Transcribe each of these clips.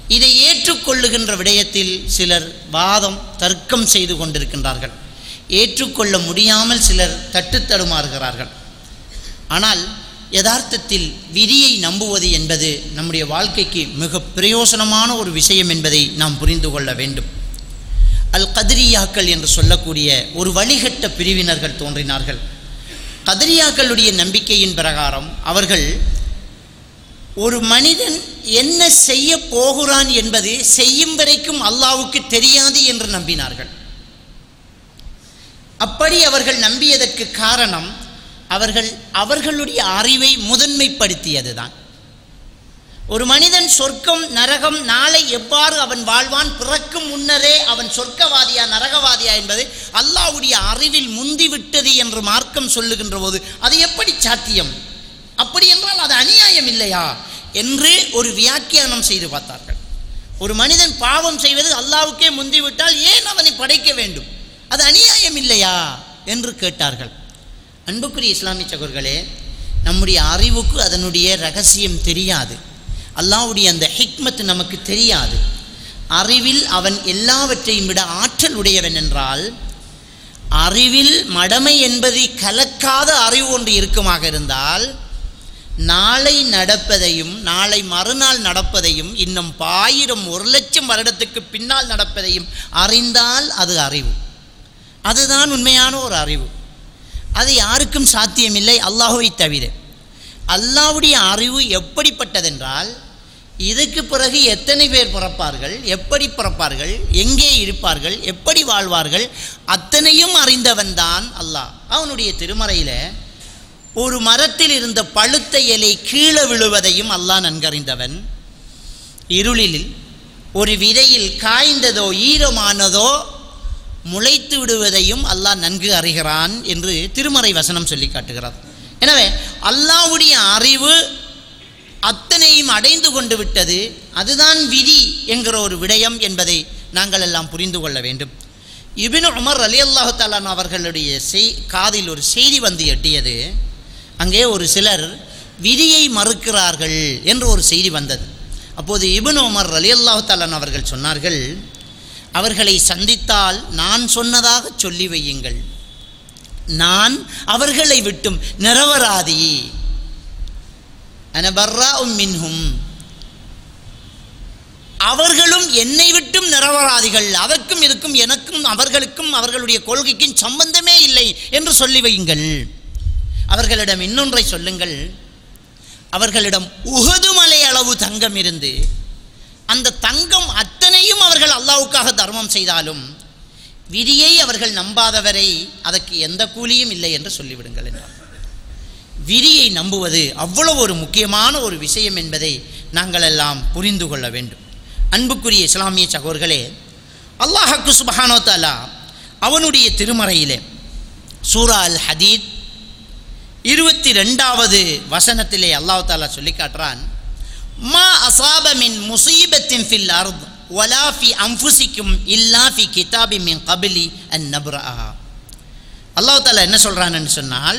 இதை ஏற்றுக்கொள்ளுகின்ற விடயத்தில் சிலர் வாதம் தர்க்கம் செய்து கொண்டிருக்கின்றார்கள் ஏற்றுக்கொள்ள முடியாமல் சிலர் தட்டு தடுமாறுகிறார்கள் ஆனால் யதார்த்தத்தில் விதியை நம்புவது என்பது நம்முடைய வாழ்க்கைக்கு மிக பிரயோசனமான ஒரு விஷயம் என்பதை நாம் புரிந்து கொள்ள வேண்டும் அல் கதிரியாக்கள் என்று சொல்லக்கூடிய ஒரு வழிகட்ட பிரிவினர்கள் தோன்றினார்கள் கதிரியாக்களுடைய நம்பிக்கையின் பிரகாரம் அவர்கள் ஒரு மனிதன் என்ன செய்ய போகிறான் என்பது செய்யும் வரைக்கும் அல்லாவுக்கு தெரியாது என்று நம்பினார்கள் அப்படி அவர்கள் நம்பியதற்கு காரணம் அவர்கள் அவர்களுடைய அறிவை முதன்மைப்படுத்தியதுதான் ஒரு மனிதன் சொர்க்கம் நரகம் நாளை எவ்வாறு அவன் வாழ்வான் பிறக்கும் முன்னரே அவன் சொர்க்கவாதியா நரகவாதியா என்பது அல்லாஹ்வுடைய அறிவில் முந்திவிட்டது என்று மார்க்கம் சொல்லுகின்ற போது அது எப்படி சாத்தியம் அப்படி என்றால் அது அநியாயம் இல்லையா என்று ஒரு வியாக்கியானம் செய்து பார்த்தார்கள் ஒரு மனிதன் பாவம் செய்வது அல்லாவுக்கே முந்திவிட்டால் ஏன் அவனை படைக்க வேண்டும் அது அநியாயம் இல்லையா என்று கேட்டார்கள் அன்புக்குரிய இஸ்லாமிய சகோர்களே நம்முடைய அறிவுக்கு அதனுடைய ரகசியம் தெரியாது அல்லாஹ்வுடைய அந்த ஹிக்மத் நமக்கு தெரியாது அறிவில் அவன் எல்லாவற்றையும் விட ஆற்றல் உடையவன் என்றால் அறிவில் மடமை என்பதை கலக்காத அறிவு ஒன்று இருக்குமாக இருந்தால் நாளை நடப்பதையும் நாளை மறுநாள் நடப்பதையும் இன்னும் ஆயிரம் ஒரு லட்சம் வருடத்துக்கு பின்னால் நடப்பதையும் அறிந்தால் அது அறிவு அதுதான் உண்மையான ஒரு அறிவு அது யாருக்கும் சாத்தியமில்லை அல்லாஹுவை தவிர அல்லாஹ்வுடைய அறிவு எப்படிப்பட்டதென்றால் இதுக்கு பிறகு எத்தனை பேர் பிறப்பார்கள் எப்படி பிறப்பார்கள் எங்கே இருப்பார்கள் எப்படி வாழ்வார்கள் அத்தனையும் அறிந்தவன்தான் அல்லாஹ் அவனுடைய திருமறையில் ஒரு மரத்தில் இருந்த பழுத்த இலை கீழே விழுவதையும் அல்லாஹ் நன்கறிந்தவன் இருளில் ஒரு விதையில் காய்ந்ததோ ஈரமானதோ முளைத்து விடுவதையும் அல்லாஹ் நன்கு அறிகிறான் என்று திருமறை வசனம் சொல்லி காட்டுகிறது எனவே அல்லாஹ்வுடைய அறிவு அத்தனையும் அடைந்து கொண்டு விட்டது அதுதான் விதி என்கிற ஒரு விடயம் என்பதை நாங்கள் எல்லாம் புரிந்து கொள்ள வேண்டும் இபின் உமர் அலி அல்லாஹு தாலான் அவர்களுடைய செய் காதில் ஒரு செய்தி வந்து எட்டியது அங்கே ஒரு சிலர் விதியை மறுக்கிறார்கள் என்று ஒரு செய்தி வந்தது அப்போது இபின் உமர் அலி அல்லாஹு தாலான் அவர்கள் சொன்னார்கள் அவர்களை சந்தித்தால் நான் சொன்னதாக சொல்லி வையுங்கள் நான் அவர்களை விட்டும் நிரவராதி அனபர்ரா மின்ஹும் அவர்களும் என்னை விட்டும் நிரவராதிகள் அதற்கும் இருக்கும் எனக்கும் அவர்களுக்கும் அவர்களுடைய கொள்கைக்கும் சம்பந்தமே இல்லை என்று சொல்லி வையுங்கள் அவர்களிடம் இன்னொன்றை சொல்லுங்கள் அவர்களிடம் உகது மலை அளவு தங்கம் இருந்து அந்த தங்கம் அத்தனையும் அவர்கள் அல்லாவுக்காக தர்மம் செய்தாலும் விதியை அவர்கள் நம்பாதவரை அதற்கு எந்த கூலியும் இல்லை என்று சொல்லிவிடுங்கள் என்றார் விதியை நம்புவது அவ்வளவு ஒரு முக்கியமான ஒரு விஷயம் என்பதை நாங்கள் எல்லாம் புரிந்து கொள்ள வேண்டும் அன்புக்குரிய இஸ்லாமிய சகோர்களே அல்லாஹக்கு சுபஹானோ தாலா அவனுடைய திருமறையிலே சூரா அல் ஹதீத் இருபத்தி ரெண்டாவது வசனத்திலே அல்லாஹ் தாலா சொல்லி காட்டுறான் மா அசாப மின் முசீபத்தின் ஃபில் அர்த் வலா ஃபி அம்புசிக்கும் இல்லா ஃபி கிதாபி மின் கபிலி அன் நப்ரா அல்லாஹ் தாலா என்ன சொல்கிறான்னு சொன்னால்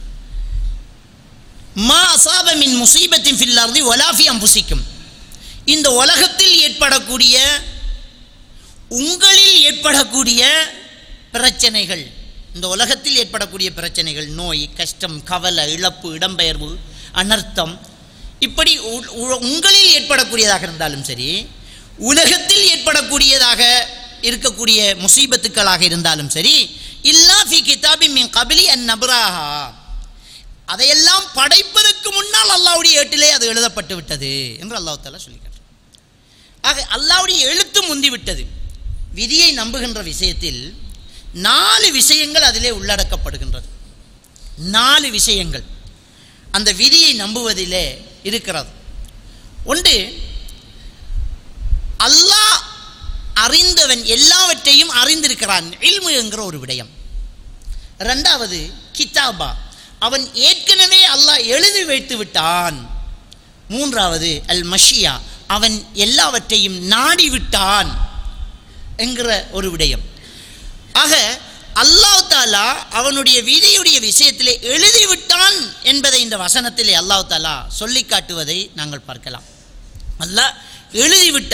மா அசாப மின் முசீபத்தின் ஃபில் அர்தி வலா ஃபி அம்புசிக்கும் இந்த உலகத்தில் ஏற்படக்கூடிய உங்களில் ஏற்படக்கூடிய பிரச்சனைகள் இந்த உலகத்தில் ஏற்படக்கூடிய பிரச்சனைகள் நோய் கஷ்டம் கவலை இழப்பு இடம்பெயர்வு அனர்த்தம் இப்படி உ- உ- உங்களில் ஏற்படக்கூடியதாக இருந்தாலும் சரி உலகத்தில் ஏற்படக்கூடியதாக இருக்கக்கூடிய முசீபத்துக்களாக இருந்தாலும் சரி இல்லா ஃபி கிதாபி மின் கபிலி அன் நபராஹா அதையெல்லாம் படைப்பதற்கு முன்னால் அல்லாவுடைய ஏட்டிலே அது எழுதப்பட்டு விட்டது என்று அல்லாஹ் தாலா சொல்லிக்காட்டு ஆக அல்லாவுடைய எழுத்து முந்தி விட்டது விதியை நம்புகின்ற விஷயத்தில் நாலு விஷயங்கள் அதிலே உள்ளடக்கப்படுகின்றது நாலு விஷயங்கள் அந்த விதியை நம்புவதிலே இருக்கிறது ஒன்று அல்லாஹ் அறிந்தவன் எல்லாவற்றையும் அறிந்திருக்கிறான் இல்மு என்கிற ஒரு விடயம் ரெண்டாவது கிதாபா அவன் ஏற்கனவே அல்லாஹ் எழுதி வைத்து விட்டான் மூன்றாவது அல் மஷியா அவன் எல்லாவற்றையும் நாடி விட்டான் என்கிற ஒரு விடயம் ஆக அல்லாஹ் தாலா அவனுடைய விதியுடைய விஷயத்திலே எழுதிவிட்டான் என்பதை இந்த வசனத்திலே அல்லாஹ் தாலா சொல்லி காட்டுவதை நாங்கள் பார்க்கலாம் அல்லாஹ் எழுதிவிட்டான்